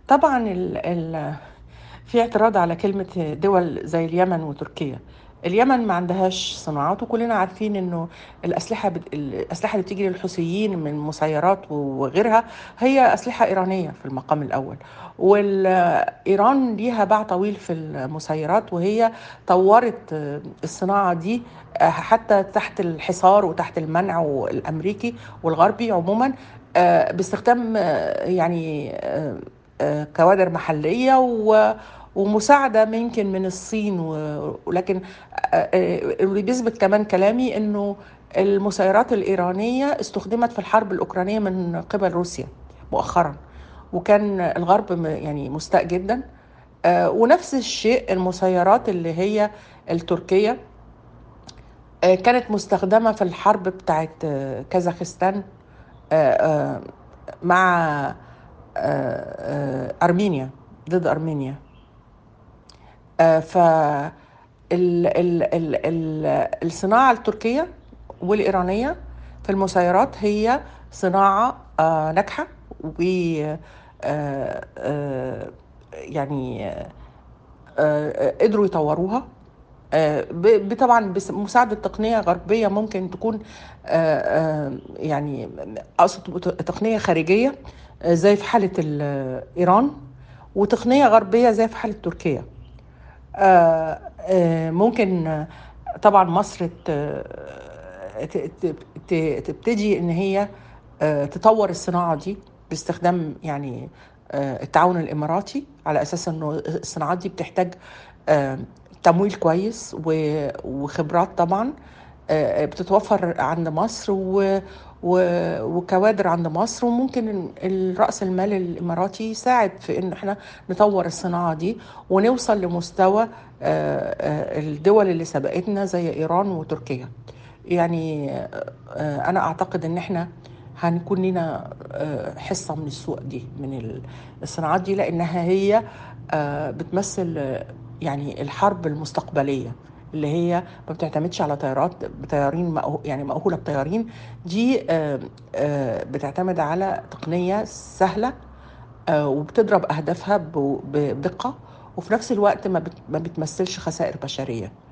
طبعا ال ال في اعتراض على كلمة دول زي اليمن وتركيا اليمن ما عندهاش صناعات وكلنا عارفين انه الاسلحه بت... الاسلحه اللي بتيجي للحوثيين من مسيرات وغيرها هي اسلحه ايرانيه في المقام الاول وايران ليها باع طويل في المسيرات وهي طورت الصناعه دي حتى تحت الحصار وتحت المنع الامريكي والغربي عموما باستخدام يعني كوادر محليه و ومساعدة يمكن من الصين ولكن اللي بيثبت كمان كلامي انه المسيرات الإيرانية استخدمت في الحرب الأوكرانية من قبل روسيا مؤخرا وكان الغرب يعني مستاء جدا ونفس الشيء المسيرات اللي هي التركية كانت مستخدمة في الحرب بتاعت كازاخستان مع أرمينيا ضد أرمينيا ف ال ال ال ال الصناعة التركية والإيرانية في المسيرات هي صناعة ناجحة و يعني قدروا يطوروها طبعا بمساعدة تقنية غربية ممكن تكون يعني أقصد تقنية خارجية زي في حالة إيران وتقنية غربية زي في حالة تركيا ممكن طبعا مصر تبتدي ان هي تطور الصناعه دي باستخدام يعني التعاون الاماراتي على اساس انه الصناعات دي بتحتاج تمويل كويس وخبرات طبعا بتتوفر عند مصر و وكوادر عند مصر وممكن الرأس المال الإماراتي يساعد في إن احنا نطور الصناعة دي ونوصل لمستوى الدول اللي سبقتنا زي إيران وتركيا يعني أنا أعتقد إن احنا هنكون لنا حصة من السوق دي من الصناعات دي لأنها هي بتمثل يعني الحرب المستقبلية اللي هي ما بتعتمدش على طيارات بطيارين مأهو يعني مأهولة بطيارين دي بتعتمد على تقنية سهلة وبتضرب أهدافها بدقة وفي نفس الوقت ما بتمثلش خسائر بشرية